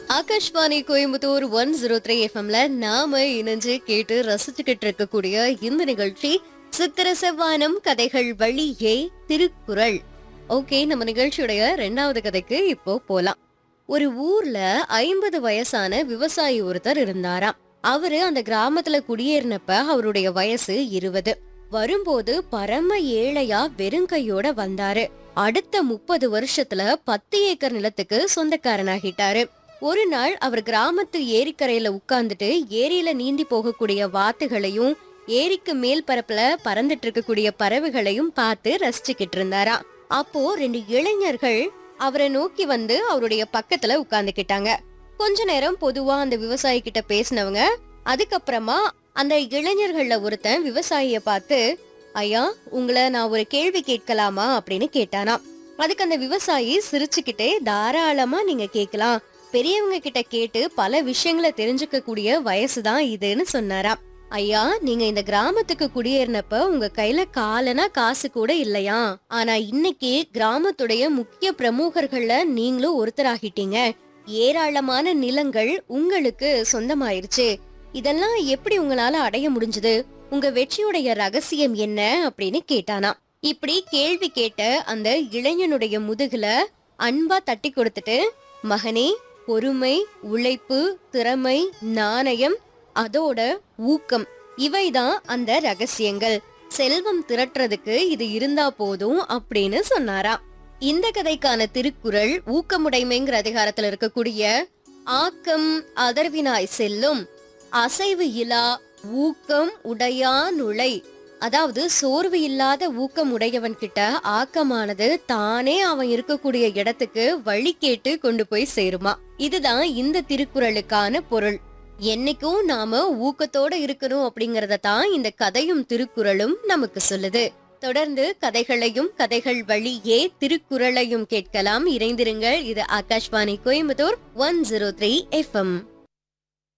Akashvani Coimbatore one zero three எஃப்எம்ல நாம இணைஞ்சு கேட்டு ரசிச்சுக்கிட்டு இருக்கக்கூடிய இந்த நிகழ்ச்சி சித்திர செவ்வானம் கதைகள் வழியே திருக்குறள் ஓகே நம்ம நிகழ்ச்சியுடைய ரெண்டாவது கதைக்கு இப்போ போலாம் ஒரு ஊர்ல ஐம்பது வயசான விவசாயி ஒருத்தர் இருந்தாராம் அவரு அந்த கிராமத்துல குடியேறினப்ப அவருடைய வயசு இருபது வரும்போது பரம ஏழையா வெறுங்கையோட வந்தாரு அடுத்த முப்பது வருஷத்துல பத்து ஏக்கர் நிலத்துக்கு சொந்தக்காரனாகிட்டாரு ஒரு நாள் அவர் கிராமத்து ஏரிக்கரையில உட்கார்ந்துட்டு ஏரியில நீந்தி போகக்கூடிய வாத்துகளையும் ஏரிக்கு மேல் பரப்புல பறந்துட்டு இருக்கக்கூடிய பறவைகளையும் பார்த்து ரசிச்சுக்கிட்டு இருந்தாரா அப்போ ரெண்டு இளைஞர்கள் அவரை நோக்கி வந்து அவருடைய பக்கத்துல உட்கார்ந்துக்கிட்டாங்க கொஞ்ச நேரம் பொதுவா அந்த விவசாயி கிட்ட பேசினவங்க அதுக்கப்புறமா அந்த இளைஞர்கள்ல ஒருத்தன் விவசாயிய பார்த்து ஐயா உங்களை நான் ஒரு கேள்வி கேட்கலாமா அப்படின்னு கேட்டானா அதுக்கு அந்த விவசாயி சிரிச்சுக்கிட்டே தாராளமா நீங்க கேட்கலாம் பெரியவங்க கிட்ட கேட்டு பல விஷயங்களை தெரிஞ்சுக்க கூடிய வயசுதான் இதுன்னு சொன்னாராம் ஐயா நீங்க இந்த கிராமத்துக்கு குடியேறினப்ப உங்க கையில காலனா காசு கூட இல்லையா ஆனா இன்னைக்கு கிராமத்துடைய முக்கிய பிரமுகர்கள்ல நீங்களும் ஒருத்தராகிட்டீங்க ஏராளமான நிலங்கள் உங்களுக்கு சொந்தமாயிருச்சு இதெல்லாம் எப்படி உங்களால அடைய முடிஞ்சது உங்க வெற்றியுடைய ரகசியம் என்ன அப்படின்னு கேட்டானா இப்படி கேள்வி கேட்ட அந்த இளைஞனுடைய முதுகுல அன்பா தட்டி கொடுத்துட்டு மகனே பொறுமை உழைப்பு திறமை நாணயம் அதோட ஊக்கம் இவைதான் அந்த ரகசியங்கள் செல்வம் திரட்டுறதுக்கு இது இருந்தா போதும் அப்படின்னு சொன்னாராம் இந்த கதைக்கான திருக்குறள் ஊக்கமுடைமைங்கிற அதிகாரத்துல இருக்கக்கூடிய ஆக்கம் அதர்வினாய் செல்லும் அசைவு இலா ஊக்கம் உடையானுழை அதாவது சோர்வு இல்லாத ஊக்கம் உடையவன் கிட்ட ஆக்கமானது தானே அவன் இருக்கக்கூடிய இடத்துக்கு வழி கேட்டு கொண்டு போய் சேருமா இதுதான் இந்த திருக்குறளுக்கான பொருள் என்னைக்கும் நாம ஊக்கத்தோட இருக்கணும் அப்படிங்கறத தான் இந்த கதையும் திருக்குறளும் நமக்கு சொல்லுது தொடர்ந்து கதைகளையும் கதைகள் வழியே திருக்குறளையும் கேட்கலாம் இணைந்திருங்கள் இது Akashvani Coimbatore one zero three FM